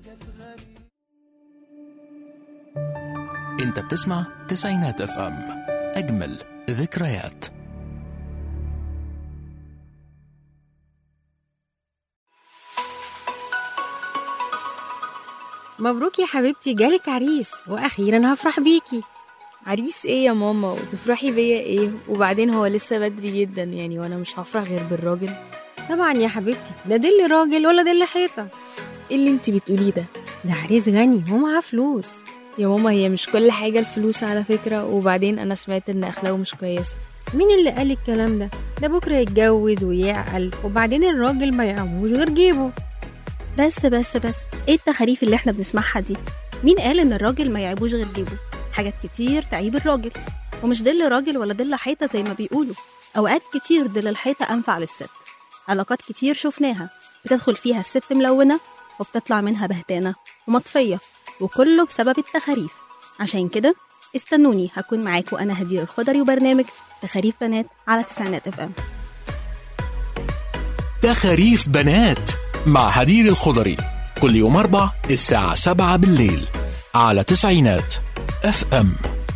انت بتسمع تسعينات اف ام اجمل ذكريات مبروك يا حبيبتي جالك عريس واخيرا هفرح بيكي عريس ايه يا ماما وتفرحي بيا ايه وبعدين هو لسه بدري جدا يعني وانا مش هفرح غير بالراجل طبعا يا حبيبتي ده دل راجل ولا دل حيطه ايه اللي انت بتقوليه ده ده عريس غني ومعاه فلوس يا ماما هي مش كل حاجة الفلوس على فكرة وبعدين انا سمعت ان اخلاقه مش كويسة مين اللي قال الكلام ده ده بكره يتجوز ويعقل وبعدين الراجل ما يعموش غير جيبه بس بس بس ايه التخاريف اللي احنا بنسمعها دي مين قال ان الراجل ما يعيبوش غير جيبه حاجات كتير تعيب الراجل ومش دل راجل ولا دل حيطة زي ما بيقولوا أوقات كتير دل الحيطة أنفع للست علاقات كتير شفناها بتدخل فيها الست ملونة وبتطلع منها بهتانة ومطفية وكله بسبب التخاريف عشان كده استنوني هكون معاكم أنا هدير الخضري وبرنامج تخاريف بنات على تسعينات اف ام تخاريف بنات مع هدير الخضري كل يوم أربع الساعة سبعة بالليل على تسعينات اف ام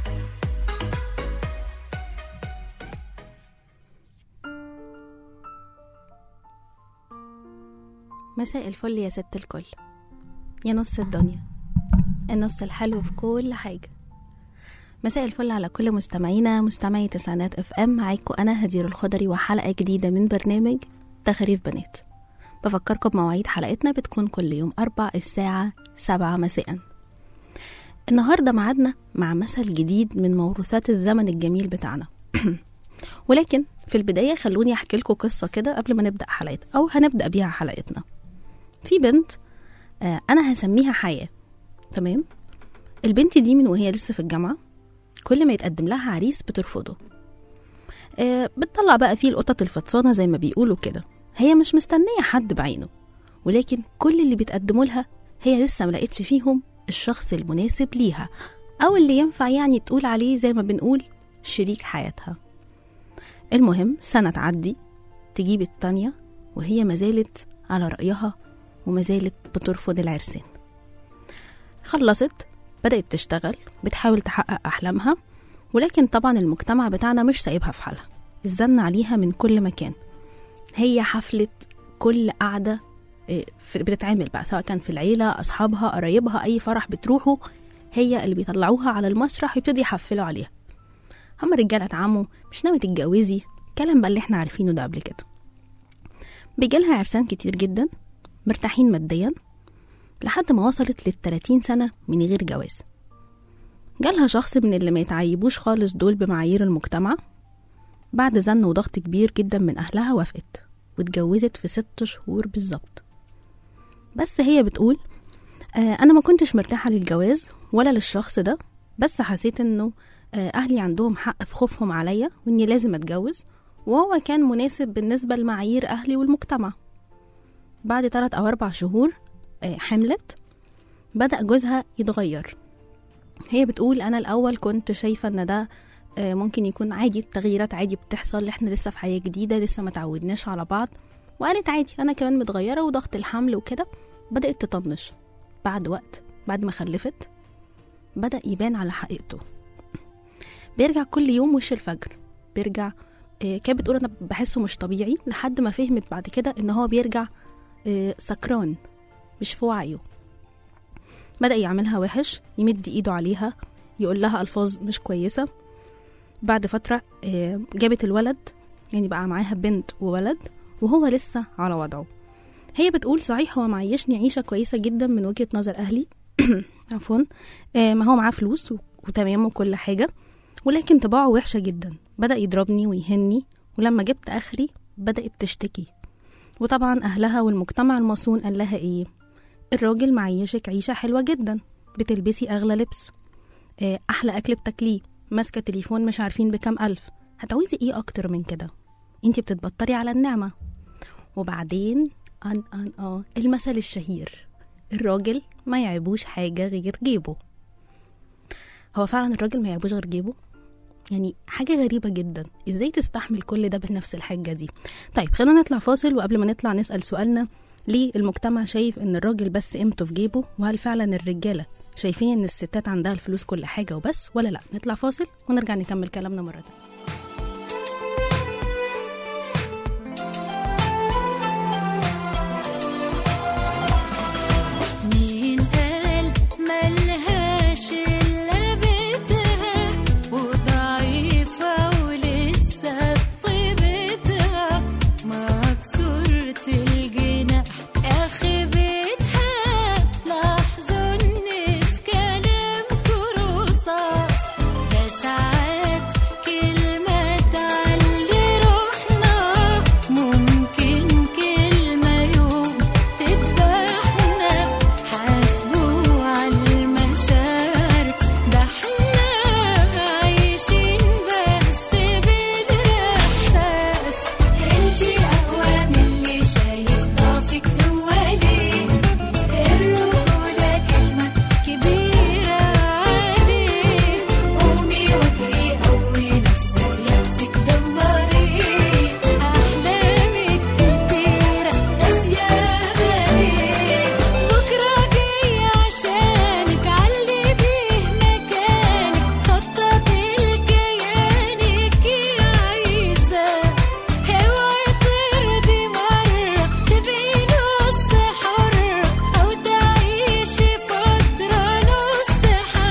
مساء الفل يا ست الكل يا نص الدنيا النص الحلو في كل حاجة مساء الفل على كل مستمعينا مستمعي تسعينات اف ام معاكم انا هدير الخضري وحلقة جديدة من برنامج تخريف بنات بفكركم بمواعيد حلقتنا بتكون كل يوم أربع الساعة سبعة مساء النهاردة معادنا مع مثل جديد من موروثات الزمن الجميل بتاعنا ولكن في البداية خلوني أحكي لكم قصة كده قبل ما نبدأ حلقتنا أو هنبدأ بيها حلقتنا في بنت آه، أنا هسميها حياة تمام البنت دي من وهي لسه في الجامعة كل ما يتقدم لها عريس بترفضه آه، بتطلع بقى فيه القطط الفطسانة زي ما بيقولوا كده هي مش مستنية حد بعينه ولكن كل اللي بيتقدموا لها هي لسه ملقتش فيهم الشخص المناسب ليها أو اللي ينفع يعني تقول عليه زي ما بنقول شريك حياتها المهم سنة تعدي تجيب التانية وهي مازالت على رأيها ومازالت بترفض العرسان خلصت بدأت تشتغل بتحاول تحقق أحلامها ولكن طبعا المجتمع بتاعنا مش سايبها في حالها الزن عليها من كل مكان هي حفلة كل قعدة إيه، في- بتتعمل بقى سواء كان في العيلة أصحابها قرايبها أي فرح بتروحوا هي اللي بيطلعوها على المسرح ويبتدي يحفلوا عليها هم رجالة عمو مش ناوي تتجوزي كلام بقى اللي احنا عارفينه ده قبل كده بيجيلها عرسان كتير جدا مرتاحين ماديا لحد ما وصلت للتلاتين سنة من غير جواز جالها شخص من اللي ما يتعيبوش خالص دول بمعايير المجتمع بعد زن وضغط كبير جدا من أهلها وافقت واتجوزت في ست شهور بالظبط بس هي بتقول آه أنا ما كنتش مرتاحة للجواز ولا للشخص ده بس حسيت إنه آه أهلي عندهم حق في خوفهم عليا وإني لازم أتجوز وهو كان مناسب بالنسبة لمعايير أهلي والمجتمع بعد ثلاث أو أربع شهور آه حملت بدأ جوزها يتغير هي بتقول أنا الأول كنت شايفة إن ده آه، ممكن يكون عادي التغييرات عادي بتحصل احنا لسه في حياة جديدة لسه ما تعودناش على بعض وقالت عادي انا كمان متغيرة وضغط الحمل وكده بدأت تطنش بعد وقت بعد ما خلفت بدأ يبان على حقيقته بيرجع كل يوم وش الفجر بيرجع آه، كانت بتقول انا بحسه مش طبيعي لحد ما فهمت بعد كده ان هو بيرجع آه، سكران مش في وعيه بدأ يعملها وحش يمد ايده عليها يقول لها الفاظ مش كويسه بعد فترة آه، جابت الولد يعني بقى معاها بنت وولد وهو لسه على وضعه هي بتقول صحيح هو معيشني عيشة كويسة جدا من وجهة نظر أهلي عفوا آه، ما هو معاه فلوس و- وتمام وكل حاجة ولكن طباعه وحشة جدا بدأ يضربني ويهني ولما جبت آخري بدأت تشتكي وطبعا أهلها والمجتمع المصون قال لها إيه الراجل معيشك عيشة حلوة جدا بتلبسي أغلى لبس آه، أحلى أكل بتاكليه ماسكة تليفون مش عارفين بكام ألف هتعوزي إيه أكتر من كده انتي بتتبطري على النعمة وبعدين أن أن آه المثل الشهير الراجل ما يعيبوش حاجة غير جيبه هو فعلا الراجل ما يعيبوش غير جيبه يعني حاجة غريبة جدا ازاي تستحمل كل ده بنفس الحاجة دي طيب خلينا نطلع فاصل وقبل ما نطلع نسأل سؤالنا ليه المجتمع شايف ان الراجل بس قيمته في جيبه وهل فعلا الرجاله شايفين ان الستات عندها الفلوس كل حاجه وبس ولا لا نطلع فاصل ونرجع نكمل كلامنا مره تانية مين قال ملهاش إلا بيتها وضعيفة ولسه بطيبتها مكسورة الجناح آخي بيتها لاحظوا إن في كلامكوا رصاص ده ساعات كلمة تعلي روحنا ممكن كلمة يوم تذبحنا حاسبوا على المشاعر ده احنا عايشين بس بالإحساس انتي أقوى من اللي شايف ضعفك هو ليه الرجولة كلمة كبيرة عليه قومي واجري قوي نفسك يمسك دمري أحلامك كتيرة ناسياها ليه بكرة جاي عشانك علي بيه مكانك خططي لكيانك يا عيسى اوعي ترضي مرة تبقي نص حرة أو تعيشي فترة نص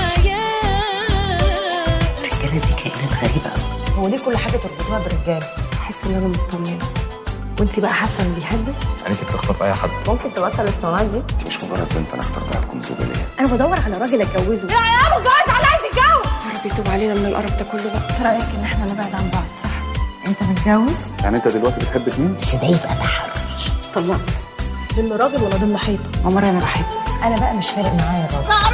حياة الرجاله دي كائنات غريبه قوي هو ليه كل حاجه تربطوها بالرجاله بحس ان انا مطمنه وانت بقى حاسه انه بيحبك يعني انت بتخطب اي حد ممكن تبطل الصناعات دي انت مش مجرد بنت انا اخترتها تكون زوجه ليا انا بدور على راجل اتجوزه يا ابو جواز على عايز يتجوز يا رب يتوب علينا من القرف ده كله بقى ايه رايك ان احنا نبعد عن بعض صح انت متجوز يعني انت دلوقتي بتحب مين بس ده يبقى تحرش طلقت ضمن راجل ولا ضمن حيطه عمري انا بحبك انا بقى مش فارق معايا الراجل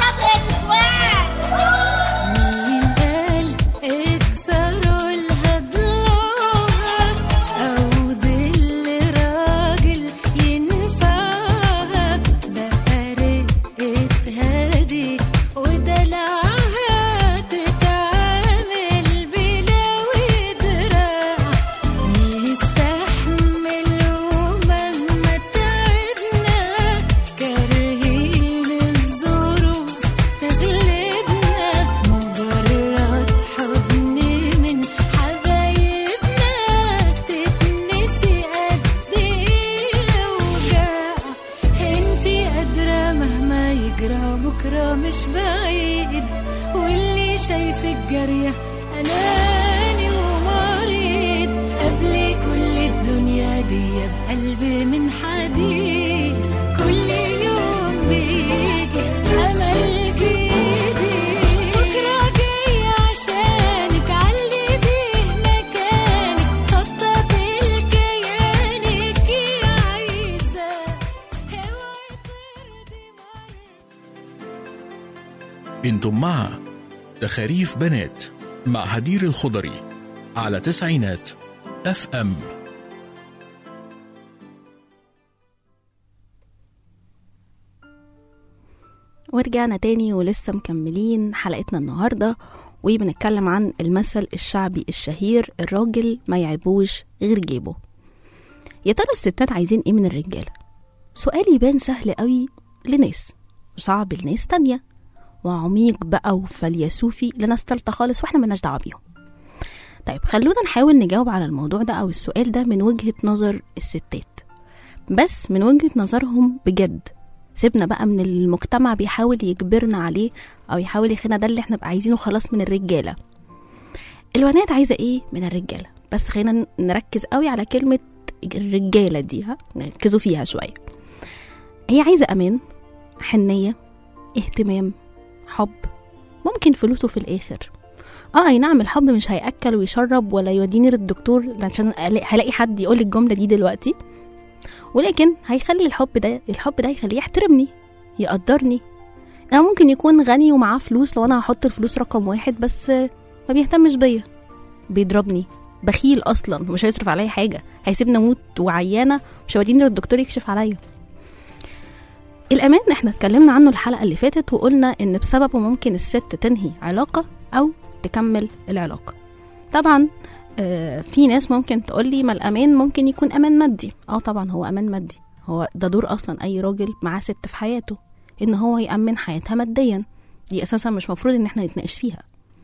مين قال اكسروا الهدلوها أو ضل راجل ينفعها بقى رقتها دي ودلعها تتعامل بلا ودراع نستحمل ومهما تعبنا كارهين الظروف تغلبنا مجرد حضن من حبايبنا تتنسي قد ايه الأوجاع انتي قادرة مهما يجرى بكرة مش بعيد واللي شايفك جارية أناني ومريض قبل كل الدنيا دي بقلب من حديد كل يوم بيجي أمل جديد بكرة جاي عشانك علي بيه مكانك خططي لكيانك يا عيسى اوعي ترضي مرة انتم مع تخاريف بنات مع هدير الخضري على تسعينات اف ام ورجعنا تاني ولسه مكملين حلقتنا النهاردة وبنتكلم عن المثل الشعبي الشهير الراجل ما يعيبوش غير جيبه يا ترى الستات عايزين ايه من الرجالة سؤال يبان سهل قوي لناس وصعب لناس تانية وعميق بقى وفليسوفي لناس تالتة خالص واحنا ملناش دعوة بيهم طيب خلونا نحاول نجاوب على الموضوع ده او السؤال ده من وجهة نظر الستات بس من وجهة نظرهم بجد سيبنا بقى من المجتمع بيحاول يجبرنا عليه او يحاول يخلينا ده اللي احنا بقى عايزينه خلاص من الرجاله البنات عايزه ايه من الرجاله بس خلينا نركز قوي على كلمه الرجاله دي ها نركزوا فيها شويه هي عايزه امان حنيه اهتمام حب ممكن فلوسه في الاخر اه اي نعم الحب مش هياكل ويشرب ولا يوديني للدكتور عشان ألاقي- هلاقي حد يقول الجمله دي دلوقتي ولكن هيخلي الحب ده الحب ده هيخليه يحترمني يقدرني انا ممكن يكون غني ومعاه فلوس لو انا هحط الفلوس رقم واحد بس ما بيهتمش بيا بيضربني بخيل اصلا مش هيصرف عليا حاجه هيسيبني اموت وعيانه مش هيوديني للدكتور يكشف عليا الامان احنا اتكلمنا عنه الحلقه اللي فاتت وقلنا ان بسببه ممكن الست تنهي علاقه او تكمل العلاقه طبعا آه، في ناس ممكن تقول لي ما الامان ممكن يكون امان مادي اه طبعا هو امان مادي هو ده دور اصلا اي راجل معاه ست في حياته ان هو يأمن حياتها ماديا دي اساسا مش مفروض ان احنا نتناقش فيها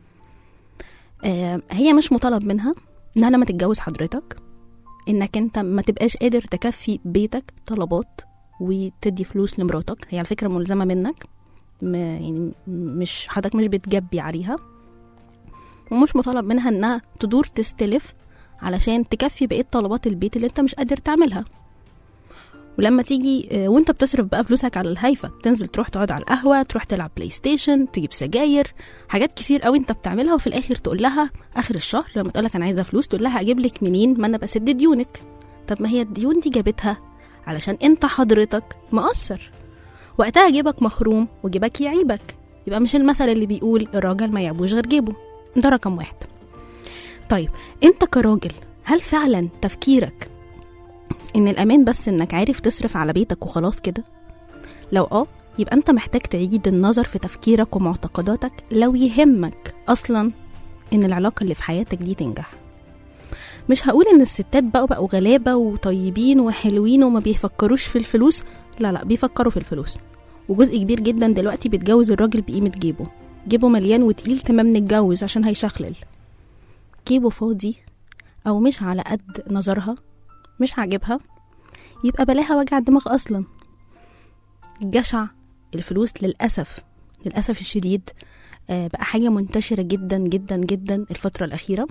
آه هي مش مطالب منها انها لما تتجوز حضرتك انك انت ما تبقاش قادر تكفي بيتك طلبات وتدي فلوس لمراتك هي على فكره ملزمه منك م- يعني مش حضرتك مش بتجبي عليها ومش مطالب منها انها تدور تستلف علشان تكفي بقيه طلبات البيت اللي انت مش قادر تعملها ولما تيجي آه، وانت بتصرف بقى فلوسك على الهايفه تنزل تروح تقعد على القهوه تروح تلعب بلاي ستيشن تجيب سجاير حاجات كتير قوي انت بتعملها وفي الاخر تقول لها اخر الشهر لما تقولك انا عايزه فلوس تقول لها اجيب لك منين ما انا بسد ديونك طب ما هي الديون دي جابتها علشان انت حضرتك مقصر وقتها جيبك مخروم وجيبك يعيبك يبقى مش المثل اللي بيقول الراجل ما يعبوش غير جيبه ده رقم واحد طيب انت كراجل هل فعلا تفكيرك ان الامان بس انك عارف تصرف على بيتك وخلاص كده لو اه يبقى انت محتاج تعيد النظر في تفكيرك ومعتقداتك لو يهمك اصلا ان العلاقه اللي في حياتك دي تنجح مش هقول ان الستات بقوا بقوا غلابه وطيبين وحلوين وما بيفكروش في الفلوس لا لا بيفكروا في الفلوس وجزء كبير جدا دلوقتي بيتجوز الراجل بقيمه جيبه جيبه مليان وتقيل تمام نتجوز عشان هيشخلل جيبه فاضي او مش على قد نظرها مش عاجبها يبقى بلاها وجع دماغ اصلا جشع الفلوس للاسف للاسف الشديد آه، بقى حاجه منتشره جدا جدا جدا الفتره الاخيره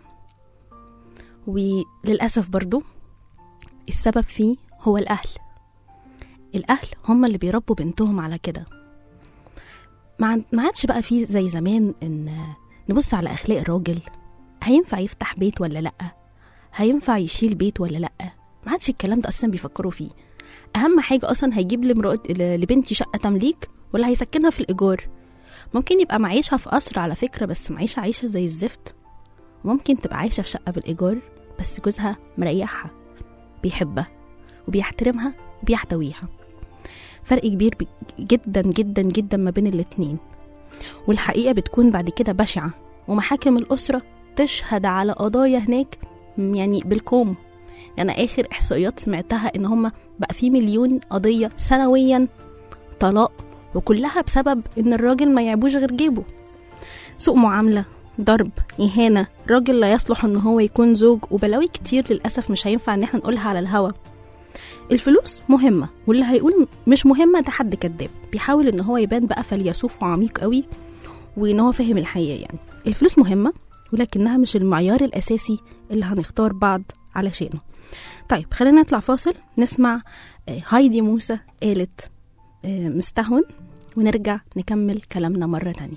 وللاسف برضو السبب فيه هو الاهل الاهل هم اللي بيربوا بنتهم على كده ما عن- ما عادش بقى فيه زي زمان ان آه، نبص على اخلاق الراجل هينفع يفتح بيت ولا لا هينفع يشيل بيت ولا لا ما عادش الكلام ده اصلا بيفكروا فيه اهم حاجه اصلا هيجيب لمرأة ل- لبنتي شقه تمليك ولا هيسكنها في الايجار ممكن يبقى معيشها في قصر على فكره بس معيشه عايشه زي الزفت ممكن تبقى عايشه في شقه بالايجار بس جوزها مريحها بيحبها وبيحترمها وبيحتويها فرق كبير ب- جدا جدا جدا ما بين الاتنين والحقيقه بتكون بعد كده بشعه ومحاكم الاسره تشهد على قضايا هناك م- يعني بالكوم انا اخر احصائيات سمعتها ان هم بقى في مليون قضيه سنويا طلاق وكلها بسبب ان الراجل ما يعبوش غير جيبه سوء معامله ضرب اهانه راجل لا يصلح ان هو يكون زوج وبلاوي كتير للاسف مش هينفع ان احنا نقولها على الهوا الفلوس مهمه واللي هيقول مش مهمه ده حد كذاب بيحاول ان هو يبان بقى فيلسوف وعميق قوي وان هو فاهم الحقيقه يعني الفلوس مهمه ولكنها مش المعيار الاساسي اللي هنختار بعض علشانه طيب خلينا نطلع فاصل نسمع آه، هايدي موسى قالت آه، مستهون ونرجع نكمل كلامنا مرة تانية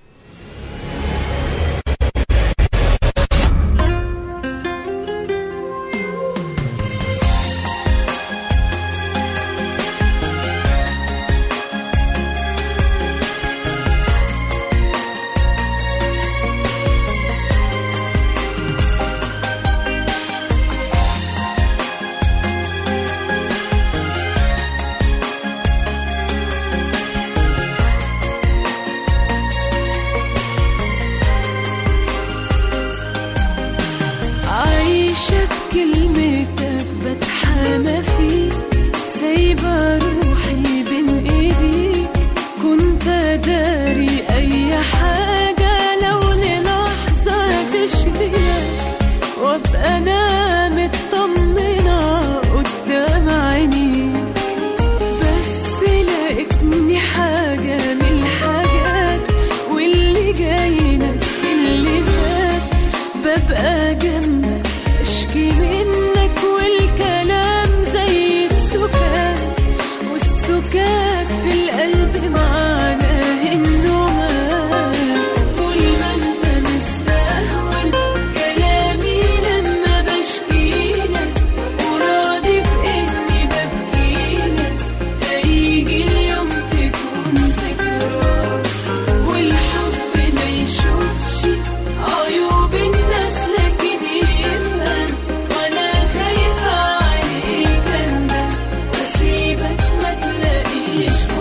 عايشة بكلمتك بتحامى فيك سايبة روحي بين ايديك كنت داري اي حاجة لو للحظة تشغلك وابقى انا مطمنة قدام عينيك بس لقيتني حاجة من الحاجات واللي جاي نفس اللي فات ببقى جنبك اشكي منك والكلام زي السكات والسكات في القلب معناه انه مات طول ما انت مستهون كلامي لما بشكيلك وراضي باني ببكيلك هيجي اليوم تكون ذكرى والحب ما يشوفش عيوب الناس لكن يفهم وانا خايفة عليك اندم واسيبك ما تلاقيش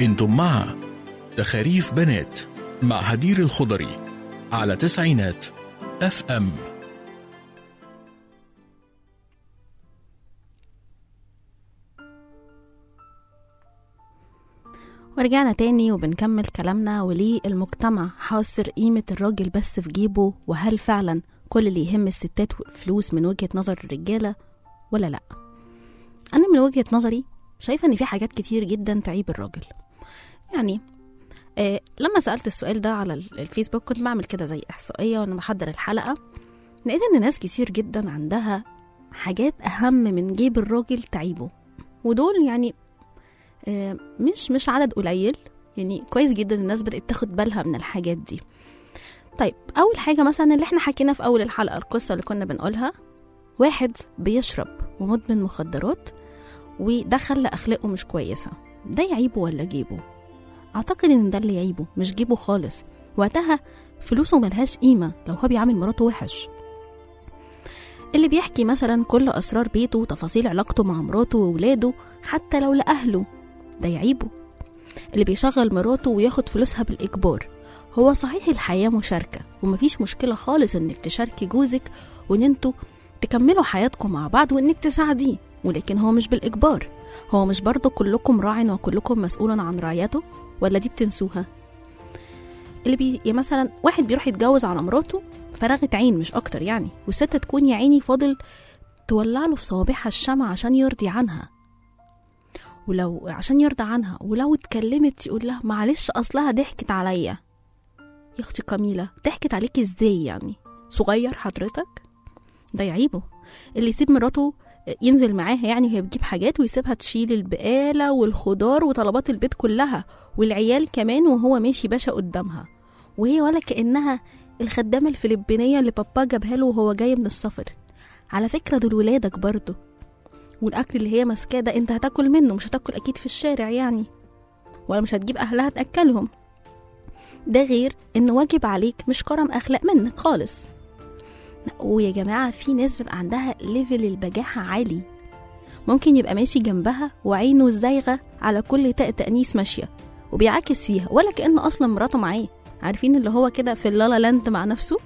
انتم مع تخاريف بنات مع هدير الخضري على تسعينات اف ام ورجعنا تاني وبنكمل كلامنا وليه المجتمع حاصر قيمة الراجل بس في جيبه وهل فعلا كل اللي يهم الستات فلوس من وجهة نظر الرجالة ولا لأ أنا من وجهة نظري شايفة إن في حاجات كتير جدا تعيب الراجل يعني آه لما سألت السؤال ده على ال- الفيسبوك كنت بعمل كده زي إحصائية وأنا بحضر الحلقة لقيت إن ناس كتير جدا عندها حاجات أهم من جيب الراجل تعيبه ودول يعني آه، مش مش عدد قليل يعني كويس جدا الناس بدأت تاخد بالها من الحاجات دي طيب أول حاجة مثلا اللي احنا حكينا في أول الحلقة القصة اللي كنا بنقولها واحد بيشرب ومدمن مخدرات ودخل لأخلاقه مش كويسة ده يعيبه ولا جيبه أعتقد إن ده اللي يعيبه مش جيبه خالص وقتها فلوسه ملهاش قيمة لو هو بيعامل مراته وحش اللي بيحكي مثلا كل أسرار بيته وتفاصيل علاقته مع مراته وولاده حتى لو لأهله ده يعيبه اللي بيشغل مراته وياخد فلوسها بالإجبار هو صحيح الحياة مشاركة ومفيش مشكلة خالص إنك تشاركي جوزك وإن انتوا تكملوا حياتكم مع بعض وإنك تساعديه ولكن هو مش بالإجبار هو مش برضه كلكم راع وكلكم مسؤول عن رعايته ولا دي بتنسوها اللي بي يعني مثلا واحد بيروح يتجوز على مراته فراغة عين مش أكتر يعني والست تكون يا عيني فاضل تولع له في صوابعها الشمع عشان يرضي عنها ولو عشان يرضى عنها ولو اتكلمت يقول لها معلش اصلها ضحكت عليا يا اختي كميلة ضحكت عليكي ازاي يعني صغير حضرتك ده يعيبه اللي يسيب مراته ينزل معاها يعني وهي بتجيب حاجات ويسيبها تشيل البقالة والخضار وطلبات البيت كلها والعيال كمان وهو ماشي باشا قدامها وهي ولا كأنها الخدامة الفلبينية اللي بابا جابها له وهو جاي من السفر على فكرة دول ولادك برضه والاكل اللي هي ماسكاه ده انت هتاكل منه مش هتاكل اكيد في الشارع يعني ولا مش هتجيب اهلها تاكلهم ده غير ان واجب عليك مش كرم اخلاق منك خالص ويا جماعه في ناس بيبقى عندها ليفل البجاحه عالي ممكن يبقى ماشي جنبها وعينه الزايغه على كل تاء تانيس ماشيه وبيعاكس فيها ولا كانه اصلا مراته معاه عارفين اللي هو كده في اللالا لاند مع نفسه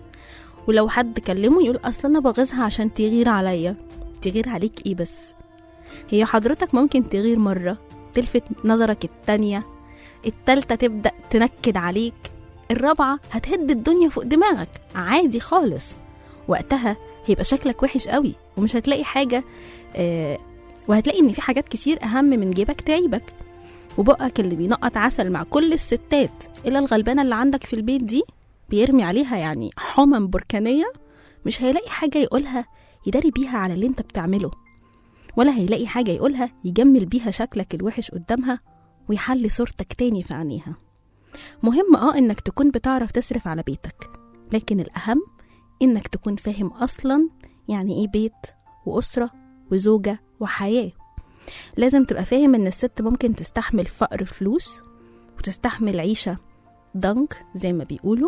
ولو حد كلمه يقول اصل انا بغيظها عشان تغير عليا تغير عليك ايه بس هي حضرتك ممكن تغير مرة تلفت نظرك التانية التالتة تبدأ تنكد عليك الرابعة هتهد الدنيا فوق دماغك عادي خالص وقتها هيبقى شكلك وحش قوي ومش هتلاقي حاجة آه وهتلاقي ان في حاجات كتير اهم من جيبك تعيبك وبقك اللي بينقط عسل مع كل الستات الا الغلبانة اللي عندك في البيت دي بيرمي عليها يعني حمم بركانية مش هيلاقي حاجة يقولها يداري بيها على اللي انت بتعمله ولا هيلاقي حاجة يقولها يجمل بيها شكلك الوحش قدامها ويحلي صورتك تاني في عينيها مهم اه انك تكون بتعرف تصرف على بيتك لكن الأهم انك تكون فاهم أصلا يعني ايه بيت وأسرة وزوجة وحياة لازم تبقى فاهم ان الست ممكن تستحمل فقر فلوس وتستحمل عيشة ضنك زي ما بيقولوا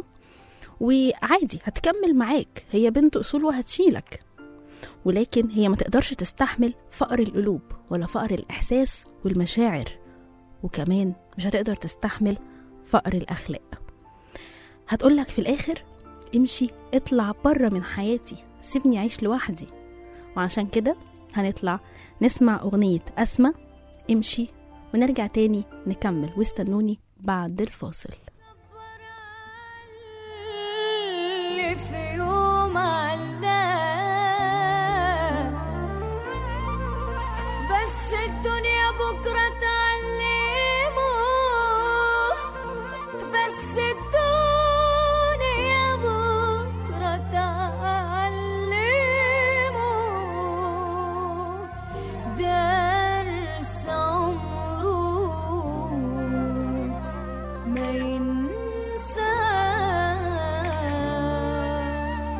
وعادي هتكمل معاك هي بنت أصول وهتشيلك ولكن هي ما تقدرش تستحمل فقر القلوب ولا فقر الإحساس والمشاعر وكمان مش هتقدر تستحمل فقر الأخلاق هتقولك في الآخر امشي اطلع بره من حياتي سيبني أعيش لوحدي وعشان كده هنطلع نسمع أغنية أسمى امشي ونرجع تاني نكمل واستنوني بعد الفاصل اللي في يوم علاه بس الدنيا بكرة تعلمه بس الدنيا بكرة تعلمه درس عمره ما ينساه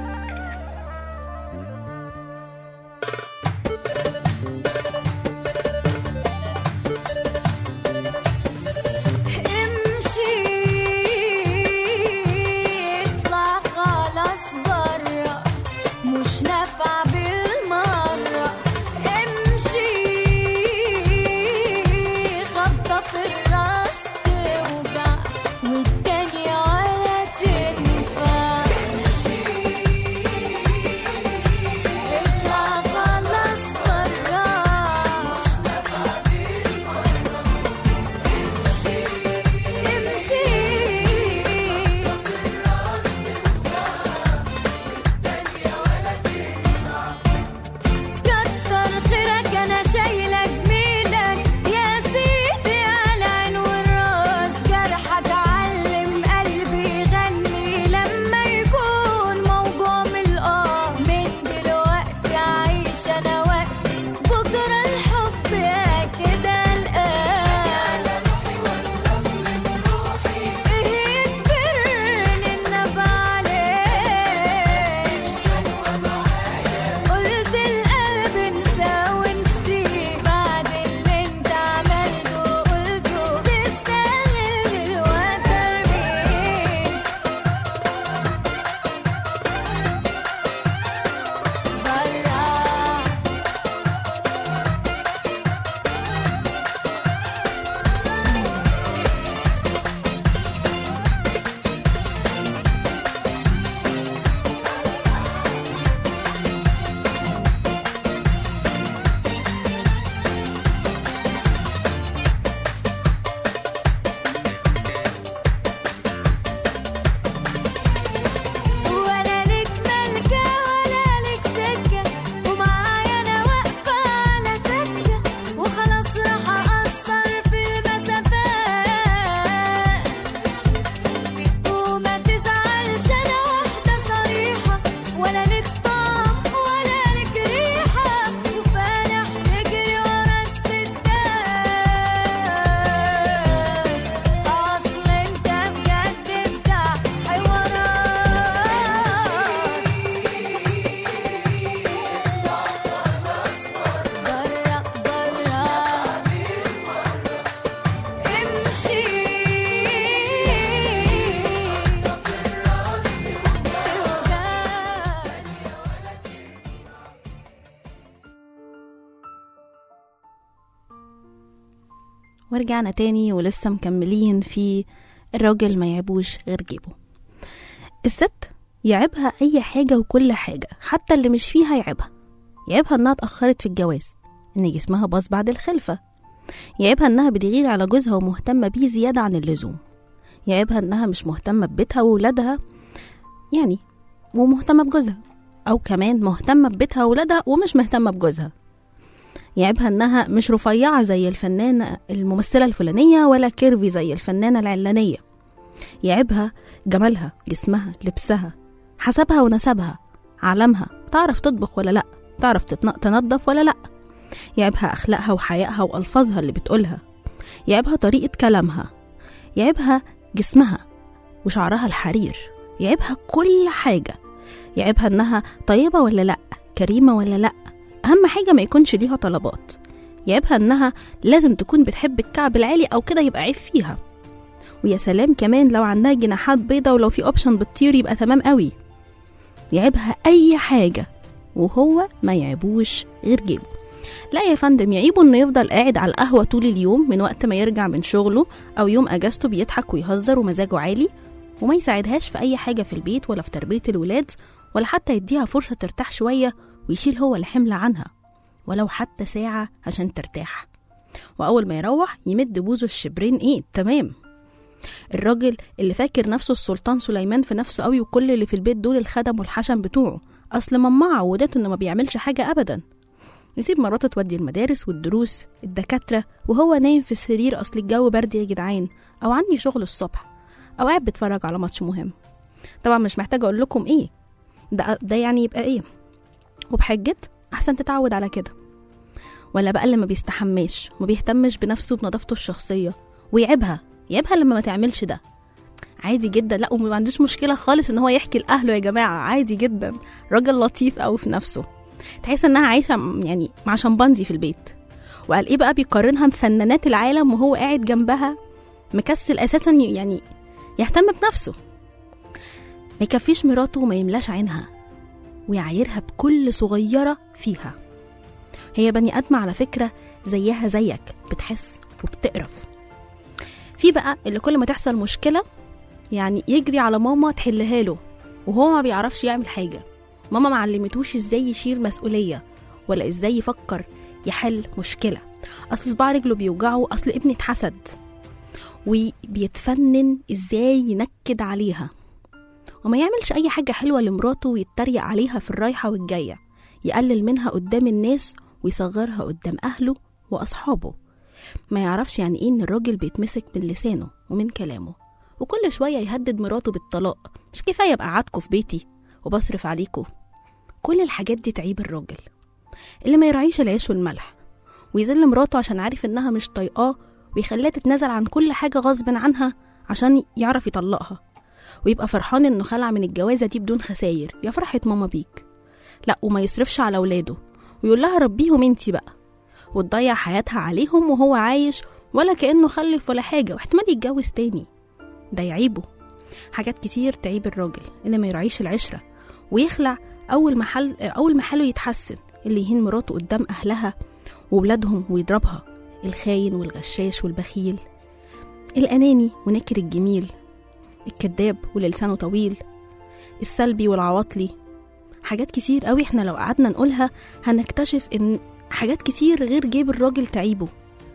ورجعنا تاني ولسه مكملين في الراجل ما يعيبوش غير جيبه الست يعيبها أي حاجة وكل حاجة حتى اللي مش فيها يعيبها يعيبها إنها اتأخرت في الجواز إن جسمها باظ بعد الخلفة يعيبها إنها بتغير على جوزها ومهتمة بيه زيادة عن اللزوم يعيبها إنها مش مهتمة ببيتها وولادها يعني ومهتمة بجوزها أو كمان مهتمة ببيتها وولادها ومش مهتمة بجوزها يعيبها إنها مش رفيعة زي الفنانة الممثلة الفلانية ولا كيرفي زي الفنانة العلانية يعيبها جمالها جسمها لبسها حسبها ونسبها علمها تعرف تطبخ ولا لأ تعرف تتن- تنظف ولا لأ يعيبها أخلاقها وحيائها وألفاظها اللي بتقولها يعيبها طريقة كلامها يعيبها جسمها وشعرها الحرير يعيبها كل حاجة يعيبها إنها طيبة ولا لأ كريمة ولا لأ أهم حاجة ما يكونش ليها طلبات يعيبها إنها لازم تكون بتحب الكعب العالي أو كده يبقى عيب فيها ويا سلام كمان لو عندها جناحات بيضة ولو في اوبشن بتطير يبقى تمام قوي يعيبها أي حاجة وهو ما يعيبوش غير جيبه لا يا فندم يعيبه انه يفضل قاعد على القهوة طول اليوم من وقت ما يرجع من شغله أو يوم أجازته بيضحك ويهزر ومزاجه عالي وما يساعدهاش في أي حاجة في البيت ولا في تربية الولاد ولا حتى يديها فرصة ترتاح شوية ويشيل هو الحمل عنها ولو حتى ساعة عشان ترتاح وأول ما يروح يمد بوزه الشبرين إيه تمام الراجل اللي فاكر نفسه السلطان سليمان في نفسه قوي وكل اللي في البيت دول الخدم والحشم بتوعه أصل ماما عودته إنه ما بيعملش حاجة أبدا يسيب مراته تودي المدارس والدروس الدكاترة وهو نايم في السرير أصل الجو برد يا جدعان أو عندي شغل الصبح أو قاعد بتفرج على ماتش مهم طبعا مش محتاجة أقول لكم إيه ده, ده يعني يبقى إيه وبحجة أحسن تتعود على كده ولا بقى اللي ما بيستحماش وما بيهتمش بنفسه وبنظافته الشخصية ويعيبها يعيبها لما ما تعملش ده عادي جدا لا وما عندوش مشكلة خالص ان هو يحكي لأهله يا جماعة عادي جدا راجل لطيف قوي في نفسه تحس انها عايشة م- يعني مع شمبانزي في البيت وقال ايه بقى بيقارنها بفنانات العالم وهو قاعد جنبها مكسل اساسا ي- يعني يهتم بنفسه ما يكفيش مراته وما يملاش عينها ويعايرها بكل صغيرة فيها هي بني آدمة على فكرة زيها زيك بتحس وبتقرف في بقى اللي كل ما تحصل مشكلة يعني يجري على ماما تحلها له وهو ما بيعرفش يعمل حاجة ماما معلمتوش ازاي يشيل مسؤولية ولا ازاي يفكر يحل مشكلة اصل صباع رجله بيوجعه اصل ابني اتحسد وبيتفنن ازاي ينكد عليها وما يعملش اي حاجة حلوة لمراته ويتريق عليها في الرايحة والجاية يقلل منها قدام الناس ويصغرها قدام اهله واصحابه ما يعرفش يعني ايه ان الراجل بيتمسك من لسانه ومن كلامه وكل شويه يهدد مراته بالطلاق مش كفايه ابقى قعدكوا في بيتي وبصرف عليكوا كل الحاجات دي تعيب الراجل اللي ما يراعيش العيش والملح ويذل مراته عشان عارف انها مش طايقاه ويخليها تتنازل عن كل حاجه غصب عنها عشان يعرف يطلقها ويبقى فرحان انه خلع من الجوازه دي بدون خساير يا فرحه ماما بيك لا وما يصرفش على ولاده ويقول لها ربيهم انتي بقى وتضيع حياتها عليهم وهو عايش ولا كأنه خلف ولا حاجة واحتمال يتجوز تاني ده يعيبه حاجات كتير تعيب الراجل إن ما يراعيش العشرة ويخلع أول ما حل أول ما حاله يتحسن اللي يهين مراته قدام أهلها وولادهم ويضربها الخاين والغشاش والبخيل الأناني ونكر الجميل الكذاب واللي لسانه طويل السلبي والعواطلي حاجات كتير قوي احنا لو قعدنا نقولها هنكتشف ان حاجات كتير غير جيب الراجل تعيبه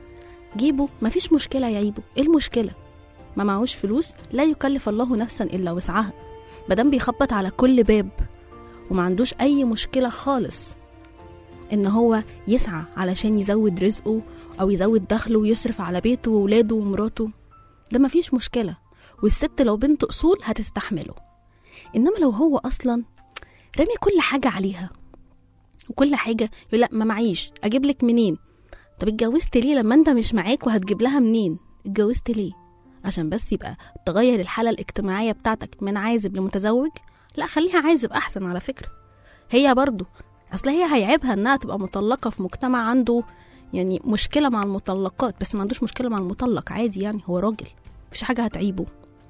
جيبه مفيش مشكلة يعيبه ايه المشكلة ما معهوش فلوس لا يكلف الله نفسا إلا وسعها مادام بيخبط على كل باب وما عندوش أي مشكلة خالص إن هو يسعى علشان يزود رزقه أو يزود دخله ويصرف على بيته وولاده ومراته ده مفيش مشكلة والست لو بنت أصول هتستحمله إنما لو هو أصلا رامي كل حاجة عليها وكل حاجة يقول لا ما معيش أجيب لك منين طب اتجوزت ليه لما انت مش معاك وهتجيب لها منين اتجوزت ليه عشان بس يبقى تغير الحالة الاجتماعية بتاعتك من عازب لمتزوج لا خليها عازب أحسن على فكرة هي برضو أصل هي هيعيبها إنها تبقى مطلقة في مجتمع عنده يعني مشكلة مع المطلقات بس ما عندوش مشكلة مع المطلق عادي يعني هو راجل مفيش حاجة هتعيبه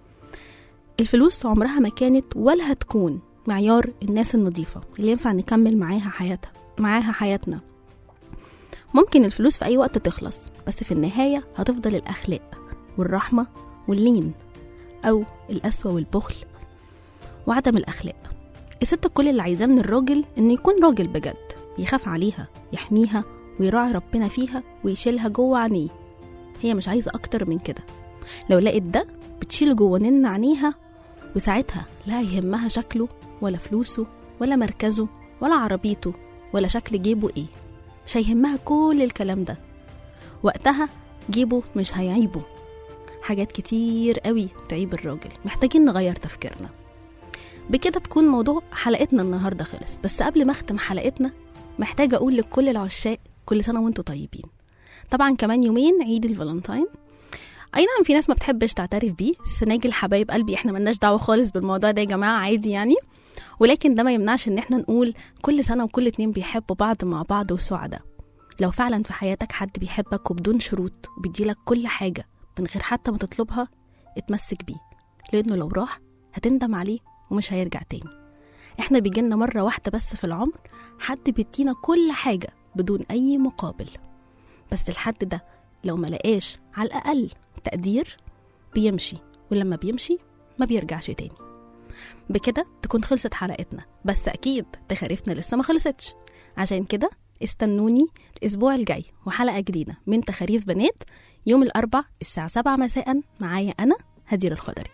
الفلوس عمرها ما كانت ولا هتكون معيار الناس النظيفة اللي ينفع نكمل معاها حياتها معاها حياتنا ممكن الفلوس في أي وقت تخلص بس في النهاية هتفضل الأخلاق والرحمة واللين أو القسوة والبخل وعدم الأخلاق الست كل اللي عايزاه من الراجل إنه يكون راجل بجد يخاف عليها يحميها ويراعي ربنا فيها ويشيلها جوه عينيه هي مش عايزة أكتر من كده لو لقيت ده بتشيل جوه نن عينيها وساعتها لا يهمها شكله ولا فلوسه ولا مركزه ولا عربيته ولا شكل جيبه ايه مش هيهمها كل الكلام ده وقتها جيبه مش هيعيبه حاجات كتير قوي تعيب الراجل محتاجين نغير تفكيرنا بكده تكون موضوع حلقتنا النهارده خلص بس قبل ما اختم حلقتنا محتاجه اقول لكل العشاق كل سنه وانتم طيبين طبعا كمان يومين عيد الفالنتاين اي نعم في ناس ما بتحبش تعترف بيه سناجل حبايب قلبي احنا ملناش دعوه خالص بالموضوع ده يا جماعه عادي يعني ولكن ده ما يمنعش ان احنا نقول كل سنه وكل اتنين بيحبوا بعض مع بعض وسعداء لو فعلا في حياتك حد بيحبك وبدون شروط وبيديلك كل حاجه من غير حتى ما تطلبها اتمسك بيه لانه لو راح هتندم عليه ومش هيرجع تاني احنا بيجيلنا مرة واحدة بس في العمر حد بيدينا كل حاجة بدون أي مقابل بس الحد ده لو ما لقاش على الأقل تقدير بيمشي ولما بيمشي ما بيرجعش تاني بكده تكون خلصت حلقتنا بس أكيد تخارفنا لسه ما خلصتش عشان كده استنوني الأسبوع الجاي وحلقة جديدة من تخاريف بنات يوم الأربع الساعة 7 مساء معايا أنا هدير الخضري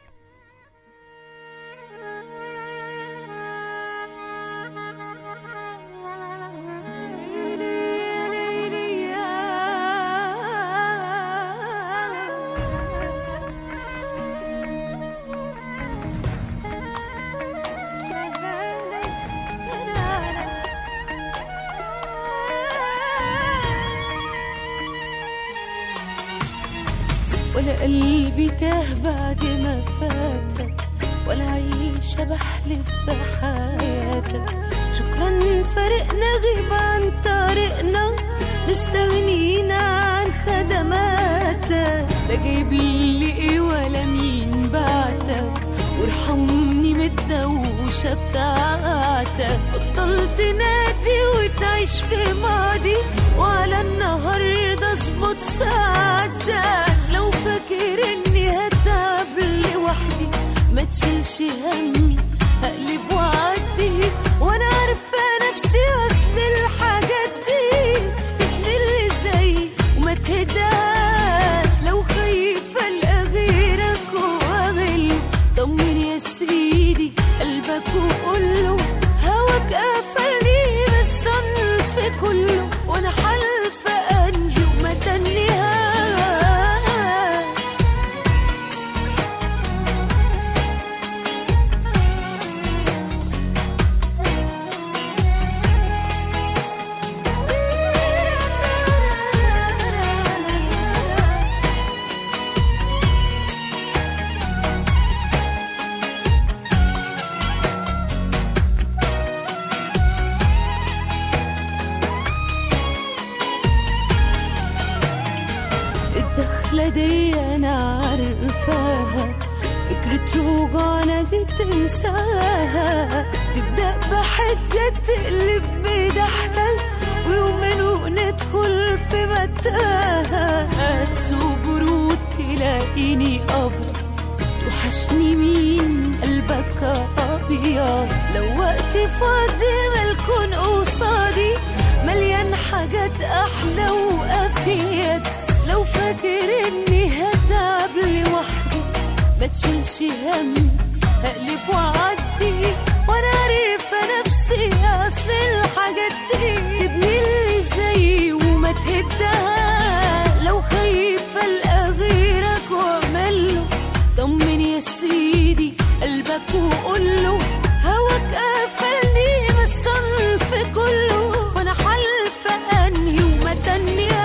ولا قلبي تاه بعد ما فاتك ولا عيشة بحلف بحياتك شكرا فرقنا غيب عن طريقنا مستغنينا عن خدماتك لا جايب لي ايه ولا مين بعتك وارحمني من الدوشة بتاعتك بطلت نادي وتعيش في ماضي وعلى النهاردة اظبط ساعتك لو فاكر اني هتعب لوحدي ما تشيلش همي هقلب وعدي وانا عارفة نفسي اصل الحاجات دي تبني اللي زي وما تهداش لو خايفة القى غيرك وقابل طمن يا سيدي قلبك وقوله هواك قفلني بالصنف كله وانا حالفة انهي وما تنهاش الدخلة دي أنا عارفاها فكرة رجوعنا دي تنساها تبدأ بحجة تقلب بضحكة ويومين وندخل في متاهة هتسوق برود تلاقيني أبيض توحشني مين قلبك أبيض لو وقتي فاضي ملكون قصادي مليان حاجات أحلى وأفيد لو فاكر إني هتعب لوحدي ما تشيلش همي هقلب وأعدي وأنا عارفة نفسي أصل الحاجات دي تبني اللي زيي وما تهدها لو خايفة ألقى غيرك وأعمله طمن يا سيدي قلبك وقوله هواك قفلني من الصنف كله وانا حالفة انهي وما تنهاش